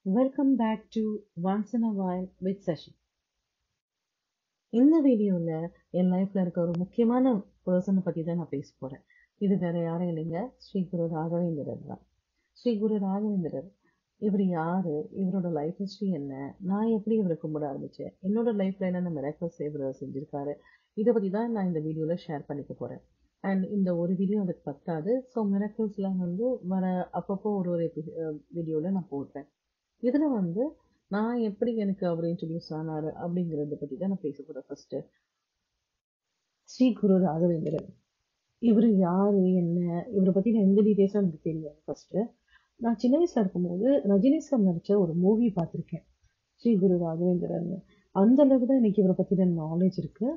Welcome back to Once in a While with Sashi. இந்த வீடியோவில் என் லைஃப்பில் இருக்க ஒரு முக்கியமான பர்சனை பற்றி தான் நான் பேச போகிறேன் இது வேற யாரும் இல்லைங்க ஸ்ரீ குரு ராகவேந்திரர் தான் ஸ்ரீ குரு ராகவேந்திரர் இவர் யார் இவரோட லைஃப் ஹிஸ்ட்ரி என்ன நான் எப்படி இவரை கும்பிட ஆரம்பித்தேன் என்னோட லைஃப்பில் என்னென்ன மிராக்கல்ஸ் இவர் செஞ்சுருக்காரு இதை பற்றி தான் நான் இந்த வீடியோவில் ஷேர் பண்ணிக்க போகிறேன் அண்ட் இந்த ஒரு வீடியோ அதுக்கு பத்தாது ஸோ மிராக்கிள்ஸ்லாம் வந்து வர அப்பப்போ ஒரு ஒரு வீடியோவில் நான் போடுறேன் இதில் வந்து நான் எப்படி எனக்கு அவர் இன்ட்ரடியூஸ் ஆனார் அப்படிங்கிறத பற்றி தான் நான் பேச போகிறேன் ஃபஸ்ட்டு ஸ்ரீ குரு ராகவேந்திரன் இவர் யார் என்ன இவரை பற்றி நான் எந்த டீட்டெயில்ஸும் எனக்கு தெரியாது ஃபஸ்ட்டு நான் சின்ன வயசில் இருக்கும்போது ரஜினி சார் நடித்த ஒரு மூவி பார்த்துருக்கேன் ஸ்ரீ குரு ராகவேந்திரன் அந்த அளவுக்கு தான் எனக்கு இவரை பற்றின நாலேஜ் இருக்குது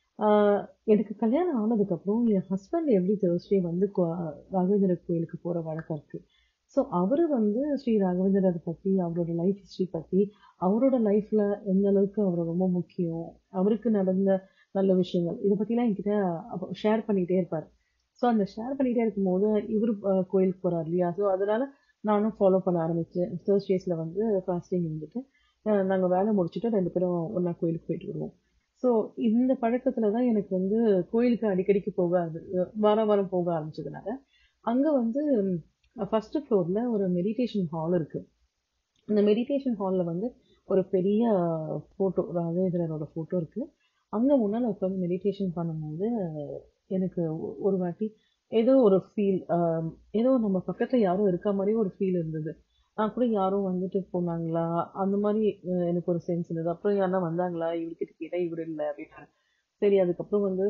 ஆஹ் எனக்கு கல்யாணம் ஆனதுக்கப்புறம் என் ஹஸ்பண்ட் எப்படி தேர்ஸ்டே வந்து கோ- ராகவேந்திரர் கோயிலுக்கு போகிற வழக்கம் இருக்குது ஸோ அவர் வந்து ஸ்ரீ ராகவேந்திரர் பற்றி அவரோட லைஃப் ஹிஸ்ட்ரி பற்றி அவரோட லைஃப்பில் எந்த அளவுக்கு அவர் ரொம்ப முக்கியம் அவருக்கு நடந்த நல்ல விஷயங்கள் இதை பற்றிலாம் என்கிட்ட ஷேர் பண்ணிகிட்டே இருப்பார் ஸோ அந்த ஷேர் பண்ணிகிட்டே இருக்கும்போது இவர் கோயிலுக்கு போகிறார் இல்லையா ஸோ அதனால் நானும் ஃபாலோ பண்ண ஆரம்பித்தேன் தேர்ஸ்டேஸில் வந்து ஃபாஸ்டிங் இருந்துட்டு நாங்கள் வேலை முடிச்சுட்டு ரெண்டு பேரும் ஒன்றா கோயிலுக்கு போயிட்டு வருவோம் ஸோ இந்த பழக்கத்தில் தான் எனக்கு வந்து கோயிலுக்கு அடிக்கடிக்கு போக ஆரம்பி- வாரம் வாரம் போக ஆரம்பிச்சதுனால அங்கே வந்து ஃபஸ்ட்டு ஃப்ளோரில் ஒரு மெடிடேஷன் ஹால் இருக்குது இந்த மெடிடேஷன் ஹாலில் வந்து ஒரு பெரிய ஃபோட்டோ ராகவேந்திரரோட ஃபோட்டோ இருக்குது அங்கே முன்னால் உட்காந்து மெடிடேஷன் பண்ணும்போது எனக்கு ஒ- ஒரு வாட்டி ஏதோ ஒரு ஃபீல் ஏதோ நம்ம பக்கத்தில் யாரோ இருக்க மாதிரி ஒரு ஃபீல் இருந்தது நான் கூட யாரும் வந்துட்டு போனாங்களா அந்த மாதிரி அஹ், எனக்கு ஒரு சென்ஸ் இருந்தது அப்புறம் யாருன்னா வந்தாங்களா இவர்கிட்ட கேட்டால் இவர் இல்லை அப்படின்னு சரி அதுக்கப்புறம் வந்து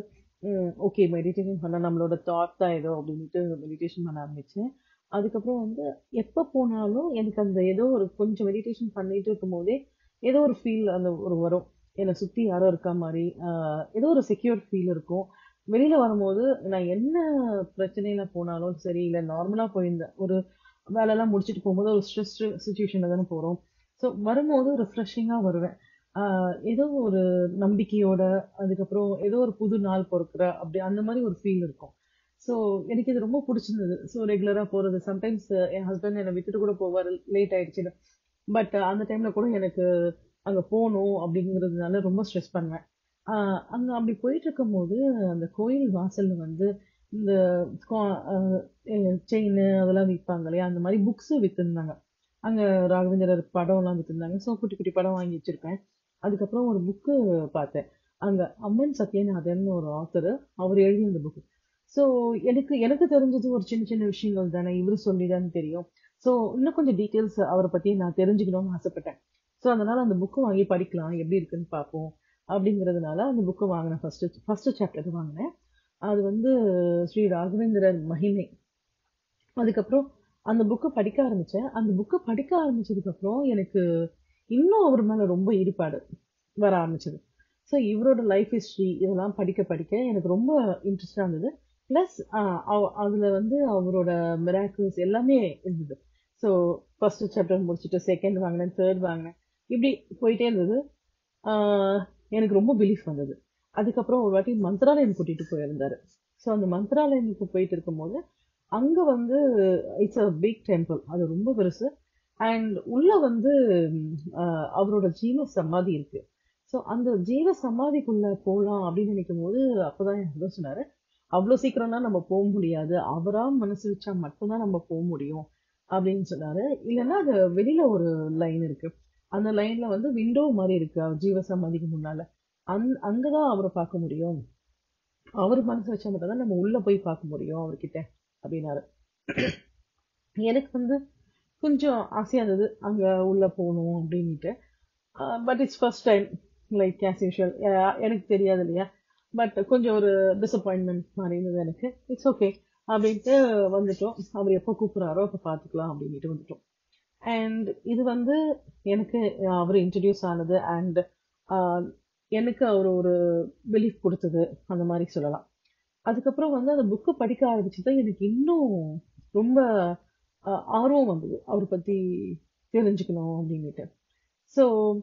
ஓகே மெடிடேஷன் பண்ண நம்மளோட தாட் தான் ஏதோ அப்படின்ட்டு மெடிடேஷன் பண்ண ஆரம்பித்தேன் அதுக்கப்புறம் வந்து எப்போ போனாலும் எனக்கு அந்த ஏதோ ஒரு கொஞ்சம் மெடிடேஷன் பண்ணிட்டு இருக்கும்போதே ஏதோ ஒரு ஃபீல் அந்த ஒரு வரும் என்னை சுற்றி யாரோ இருக்கா மாதிரி ஆஹ் ஏதோ ஒரு செக்யூர் ஃபீல் இருக்கும் வெளியில் வரும்போது நான் என்ன பிரச்சனையில போனாலும் சரி இல்லை நார்மலாக போயிருந்தேன் ஒரு வேலையெல்லாம் முடிச்சுட்டு போகும்போது ஒரு ஸ்ட்ரெஸ் சுச்சுவேஷனில் தானே போகிறோம் ஸோ வரும்போது ரிஃப்ரெஷிங்காக வருவேன் ஆஹ் ஏதோ ஒரு நம்பிக்கையோட அதுக்கப்புறம் ஏதோ ஒரு புது நாள் பிறக்கிற அப்படி அந்த மாதிரி ஒரு ஃபீல் இருக்கும் ஸோ எனக்கு இது ரொம்ப பிடிச்சிருந்தது ஸோ ரெகுலராக போகிறது சம்டைம்ஸ் என் ஹஸ்பண்ட் என்னை விட்டுட்டு கூட போவார் லேட் ஆயிடுச்சுன்னு பட் அந்த டைமில் கூட எனக்கு அங்கே போகணும் அப்படிங்கிறதுனால ரொம்ப ஸ்ட்ரெஸ் பண்ணுவேன் அங்கே அப்படி போயிட்டு இருக்கும்போது அந்த கோயில் வாசலில் வந்து இந்த செயின் அதெல்லாம் விற்பாங்க இல்லையா அந்த மாதிரி புக்ஸு விற்றுருந்தாங்க அங்கே ராகவேந்திரர் படம்லாம் விற்றுருந்தாங்க ஸோ குட்டி குட்டி படம் வாங்கி வச்சுருப்பேன் அதுக்கப்புறம் ஒரு புக்கு பார்த்தேன் அங்கே அம்மன் சத்யநாதன் ஒரு ஆத்தர் அவர் எழுதிய அந்த புக்கு ஸோ எனக்கு எனக்கு தெரிஞ்சது ஒரு சின்ன சின்ன விஷயங்கள் தானே இவர் சொல்லி தான் தெரியும் ஸோ இன்னும் கொஞ்சம் டீட்டெயில்ஸ் அவரை பற்றி நான் தெரிஞ்சுக்கணும்னு ஆசைப்பட்டேன் ஸோ அதனால் அந்த புக்கு வாங்கி படிக்கலாம் எப்படி இருக்குன்னு பார்ப்போம் அப்படிங்கிறதுனால அந்த புக்கு வாங்கினேன் ஃபஸ்ட்டு ஃபஸ்ட்டு சாப்டர் வாங்கினேன் அது வந்து ஸ்ரீ ராகவேந்திரர் மகிமை அதுக்கப்புறம் அந்த புக்கை படிக்க ஆரம்பித்தேன் அந்த புக்கை படிக்க ஆரம்பிச்சதுக்கப்புறம் எனக்கு இன்னும் அவர் மேலே ரொம்ப ஈடுபாடு வர ஆரம்பிச்சது ஸோ இவரோட லைஃப் ஹிஸ்ட்ரி இதெல்லாம் படிக்க படிக்க எனக்கு ரொம்ப இன்ட்ரெஸ்டாக இருந்தது ப்ளஸ் அதில் வந்து அவரோட மிராக்கிள்ஸ் எல்லாமே இருந்தது ஸோ ஃபர்ஸ்ட் சாப்டர் முடிச்சுட்டு செகண்ட் வாங்கினேன் தேர்ட் வாங்கினேன் இப்படி போயிட்டே இருந்தது ஆஹ் எனக்கு ரொம்ப பிலீஃப் வந்தது அதுக்கப்புறம் ஒரு வாட்டி மந்த்ராலயம் கூட்டிகிட்டு போயிருந்தாரு ஸோ அந்த மந்த்ராலயமுக்கு போயிட்டு இருக்கும்போது அங்கே வந்து இட்ஸ் அ பிக் டெம்பிள் அது ரொம்ப பெருசு அண்ட் உள்ள வந்து ம், ஆஹ் அவரோட ஜீவ சமாதி இருக்கு ஸோ அந்த ஜீவ சமாதிக்குள்ள போகலாம் அப்படின்னு நினைக்கும் போது அப்போதான் என் husband சொன்னாரு அவ்வளோ சீக்கிரம்லாம் நம்ம போக முடியாது அவரா மனசு வச்சா மட்டும்தான் நம்ம போக முடியும் அப்படின்னு சொன்னாரு இல்லைன்னா அது வெளியில ஒரு லைன் இருக்கு அந்த லைன்ல வந்து விண்டோ மாதிரி இருக்கு அவர் ஜீவ சமாதிக்கு முன்னால அந் அங்கதான் அவரை பார்க்க முடியும் அவர் மனசு வச்சா மட்டும் தான் நம்ம உள்ள போய் பார்க்க முடியும் அவர்கிட்ட அப்படின்னாரு எனக்கு வந்து கொஞ்சம் ஆசையா இருந்தது அங்க உள்ள போகணும் அப்படின்ட்டு but it's first time like as usual எனக்கு தெரியாது இல்லையா பட் கொஞ்சம் ஒரு டிசப்பாயின்மெண்ட் மாதிரி இருந்தது எனக்கு இட்ஸ் ஓகே அப்படின்ட்டு வந்துட்டோம் அவர் எப்போ கூப்பிட்றாரோ அப்போ பார்த்துக்கலாம் அப்படின்ட்டு வந்துட்டோம் அண்ட் இது வந்து எனக்கு அவர் இன்ட்ரடியூஸ் ஆனது அண்ட் எனக்கு அவர் ஒரு பிலீஃப் கொடுத்தது அந்த மாதிரி சொல்லலாம் அதுக்கப்புறம் வந்து அந்த புக்கு படிக்க ஆரம்பிச்சது எனக்கு இன்னும் ரொம்ப ஆஹ், ஆர்வம் வந்தது அவரை பற்றி தெரிஞ்சுக்கணும் அப்படின்ட்டு ஸோ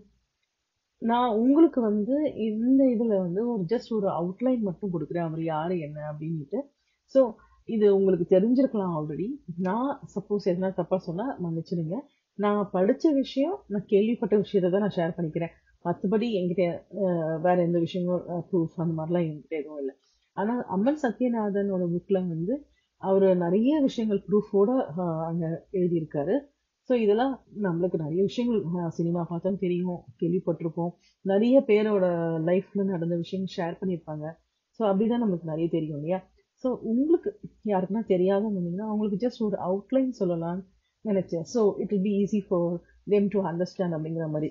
நான் உங்களுக்கு வந்து இந்த இதில் வந்து ஒரு ஜஸ்ட் ஒரு அவுட்லைன் மட்டும் கொடுக்குறேன் அவர் யார் என்ன அப்படின்ட்டு ஸோ இது உங்களுக்கு தெரிஞ்சிருக்கலாம் ஆல்ரெடி நான் சப்போஸ் எதனா தப்பாக சொன்னால் மன்னிச்சிடுங்க நான் படிச்ச விஷயம் நான் கேள்விப்பட்ட விஷயத்தை தான் நான் ஷேர் பண்ணிக்கிறேன் மற்றபடி என்கிட்ட அஹ், வேற எந்த விஷயங்களும் ப்ரூஃப் அந்த மாதிரிலாம் என்கிட்ட எதுவும் இல்லை ஆனா அம்மன் சத்யநாதனோட புக்ல வந்து அவர் நிறைய விஷயங்கள் ப்ரூஃபோட அங்க எழுதியிருக்காரு ஸோ இதெல்லாம் நம்மளுக்கு நிறைய விஷயங்கள் சினிமா பார்த்தா தெரியும் கேள்விப்பட்டிருப்போம் நிறைய பேரோட லைஃப்ல நடந்த விஷயங்கள் ஷேர் பண்ணியிருப்பாங்க ஸோ அப்படிதான் நம்மளுக்கு நிறைய தெரியும் இல்லையா ஸோ உங்களுக்கு யாருக்குன்னா தெரியாத இருந்தீங்கன்னா அவங்களுக்கு ஜஸ்ட் ஒரு அவுட்லைன் சொல்லலாம்னு நினைச்சேன் so it will be easy for them to understand அப்படிங்கிற மாதிரி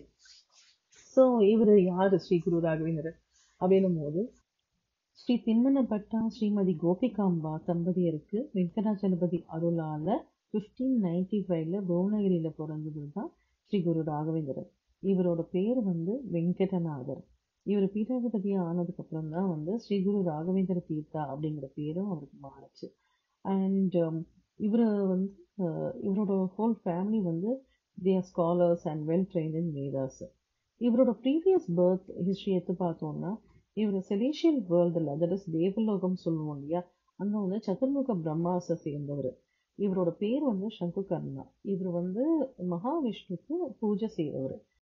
ஸோ இவர் யாரு ஸ்ரீ குரு ராகவேந்திரர் அப்படின்னும் போது ஸ்ரீ திம்மனப்பட்டா ஸ்ரீமதி கோபிகாம்பா தம்பதியருக்கு வெங்கடாச்சலபதி அருளால ஃபிஃப்டீன் நைன்டி ஃபைவ்ல புவனகிரியில பிறந்தவர் தான் ஸ்ரீ குரு ராகவேந்திரர் இவரோட பேர் வந்து வெங்கடநாதர் இவர் பீட்டாதிபதியா ஆனதுக்கு அப்புறம் தான் வந்து ஸ்ரீ குரு ராகவேந்திர தீர்த்தா அப்படிங்கிற பேரும் அவருக்கு மாறுச்சு அண்ட் இவர் வந்து அஹ், இவரோட ஹோல் ஃபேமிலி வந்து their scholars and well trained in Vedas இவரோட ப்ரீவியஸ் பர்த் ஹிஸ்ட்ரி எடுத்து பார்த்தோம்னா இவர் செலேஷியல் வேர்ல்டில் தட் இஸ் தேவலோகம் சொல்லுவோம் இல்லையா அங்கே வந்து சதுர்முக பிரம்மாஸை சேர்ந்தவர் இவரோட பேர் வந்து சங்குகர்ணா இவர் வந்து மகாவிஷ்ணுக்கு பூஜை செய்கிறவர்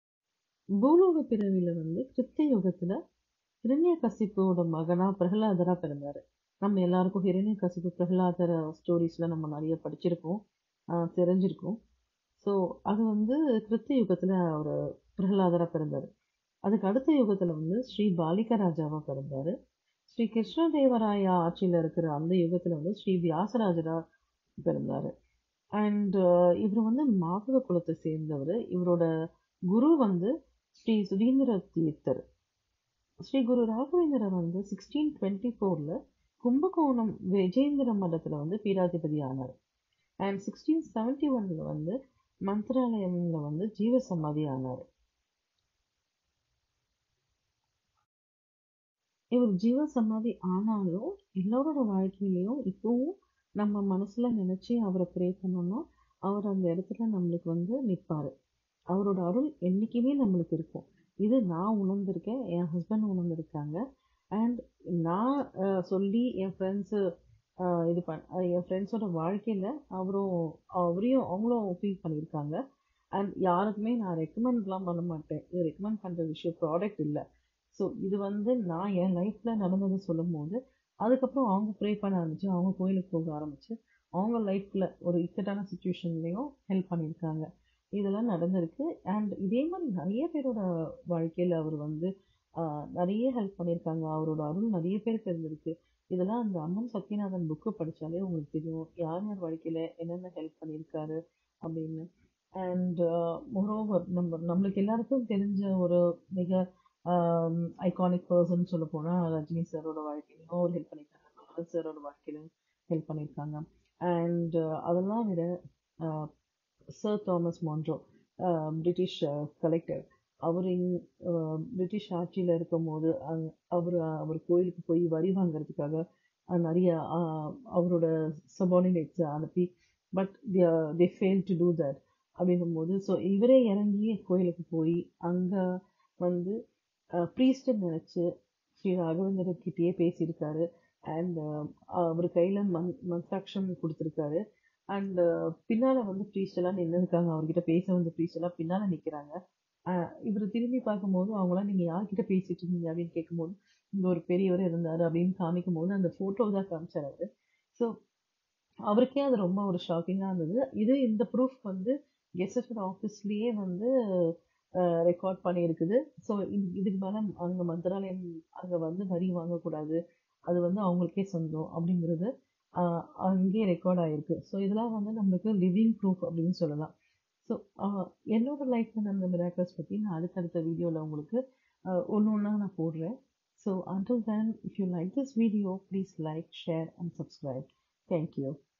பூலோக பிறவியில வந்து கிருத்த யுகத்துல ஹிரண்யகசிப்போட மகனா பிரகலாதரா பிறந்தாரு நம்ம எல்லாருக்கும் ஹிரண்யகசிப்பு பிரகலாதர ஸ்டோரிஸ்ல நம்ம நிறைய படிச்சிருக்கோம் ஆஹ் தெரிஞ்சிருக்கோம் ஸோ அது வந்து கிருத்த யுகத்துல அவர் பிரகலாதரா பிறந்தாரு அதுக்கு அடுத்த யுகத்துல வந்து ஸ்ரீ பாலிக ராஜாவா பிறந்தாரு ஸ்ரீ கிருஷ்ணதேவராயா ஆட்சியில இருக்கிற அந்த யுகத்துல வந்து ஸ்ரீ வியாசராஜரா பிறந்தாரு அண்ட் இவர் வந்து மாகவ குலத்தை சேர்ந்தவர் இவரோட குரு வந்து ஸ்ரீ சுதீந்திர தீர்த்தர் ஸ்ரீ குரு ராகவேந்திரர் வந்து சிக்ஸ்டீன் டுவெண்ட்டி ஃபோர்ல கும்பகோணம் விஜேந்திர மடத்துல வந்து பீடாதிபதி ஆனார் அண்ட் சிக்ஸ்டீன் செவன்டி ஒன்ல வந்து மந்திராலயம்ல வந்து ஜீவ சமாதி ஆனார் இவர் ஜீவ சமாதி ஆனாலும் எல்லாரோட வாழ்க்கையிலையும் இப்பவும் நம்ம மனசுல நினைச்சு அவரை ப்ரே பண்ணோம்னா அவர் அந்த இடத்துல நம்மளுக்கு வந்து நிற்பாரு அவரோட அருள் என்னைக்குமே நம்மளுக்கு இருக்கும் இது நான் உணர்ந்திருக்கேன் என் ஹஸ்பண்ட் உணர்ந்திருக்காங்க அண்ட் நான் அஹ், சொல்லி என் ஃப்ரெண்ட்ஸு இது பண் அஹ், என் ஃப்ரெண்ட்ஸோட வாழ்க்கையில் அவரும் அவரையும் அவங்களும் ஃபீல் பண்ணியிருக்காங்க அண்ட் யாருக்குமே நான் ரெக்கமெண்ட்லாம் பண்ண மாட்டேன் இது ரெக்கமெண்ட் பண்ணுற விஷயம் ப்ராடக்ட் இல்லை ஸோ இது வந்து நான் என் லைஃப்பில் நடந்ததை சொல்லும் போது அதுக்கப்புறம் அவங்க ப்ரே பண்ண ஆரம்பிச்சு அவங்க கோயிலுக்கு போக ஆரம்பிச்சு அவங்க லைஃப்பில் ஒரு இக்கட்டான சுச்சுவேஷன்லேயும் ஹெல்ப் பண்ணியிருக்காங்க இதெல்லாம் நடந்திருக்கு அண்ட் இதே மாதிரி நிறைய பேரோட வாழ்க்கையில் அவர் வந்து ஆஹ், நிறைய ஹெல்ப் பண்ணியிருக்காங்க அவரோட அருள் நிறைய பேருக்கு இருந்திருக்கு இதெல்லாம் அந்த அம்மன் சத்யநாதன் புக்கு படித்தாலே உங்களுக்கு தெரியும் யார் யார் வாழ்க்கையில் என்னென்ன ஹெல்ப் பண்ணியிருக்காரு அப்படின்னு அண்ட் மொரோவர் நம்ம நம்மளுக்கு எல்லாருக்கும் தெரிஞ்ச ஒரு மிக ஐகானிக் பர்சன் சொல்ல போனால் ரஜினி சாரோட வாழ்க்கையிலும் அவர் ஹெல்ப் பண்ணியிருக்காங்க கமல் சாரோட வாழ்க்கையிலும் ஹெல்ப் பண்ணியிருக்காங்க அண்ட் அதெல்லாம் விட ah, sir Thomas Munro British collector அவர் பிரிட்டிஷ் ஆட்சியில் இருக்கும்போது அவர் அவர் கோயிலுக்கு போய் வரி வாங்குறதுக்காக அஹ், நிறைய ஆஹ், அவரோட சபார்டினேட்ஸை அனுப்பி but they fail to do that அப்படிங்கும்போது ஸோ இவரே இறங்கி கோயிலுக்கு போய் அங்கே வந்து ப்ரீஸ்ட்டு நினச்சி ஸ்ரீ ராகவேந்திரர்கிட்டயே பேசியிருக்காரு அண்ட் அவர் கையில் மந் மந்த்ராட்சம் கொடுத்துருக்காரு அண்ட் பின்னால வந்து priest எல்லாம் நின்று இருக்காங்க அவர்கிட்ட பேச வந்த priest எல்லாம் பின்னால நிக்கிறாங்க இவர் திரும்பி பார்க்கும்போது அவங்களாம் நீங்க யார்கிட்ட பேசிட்டு இருந்தீங்க அப்படின்னு கேட்கும்போது இங்க ஒரு பெரியவர் இருந்தாரு அப்படின்னு காமிக்கும் போது அந்த போட்டோ தான் காமிச்சாரு அவரு ஸோ அவருக்கே அது ரொம்ப ஒரு ஷாக்கிங்காக இருந்தது இது இந்த ப்ரூஃப் வந்து கெசட்டட் ஆஃபீஸ்லேயே வந்து ரெக்கார்ட் பண்ணியிருக்குது ஸோ இதுக்கு மேலே அங்கே மந்திராலயம் அங்கே வந்து வரி வாங்கக்கூடாது அது வந்து அவங்களுக்கே சொந்தம் அப்படிங்கிறது ஆஹ் அங்கேயே ரெக்கார்ட் ஆயிருக்கு ஸோ இதெல்லாம் வந்து நம்மளுக்கு லிவிங் ப்ரூஃப் அப்படின்னு சொல்லலாம் ஸோ என்னோட லைஃப்பில் நடந்த மிராக்கல்ஸ் பற்றி நான் அடுத்தடுத்த வீடியோவில் உங்களுக்கு ஒன்று ஒன்றா நான் போடுறேன் so until then if you like this video please like share and subscribe thank you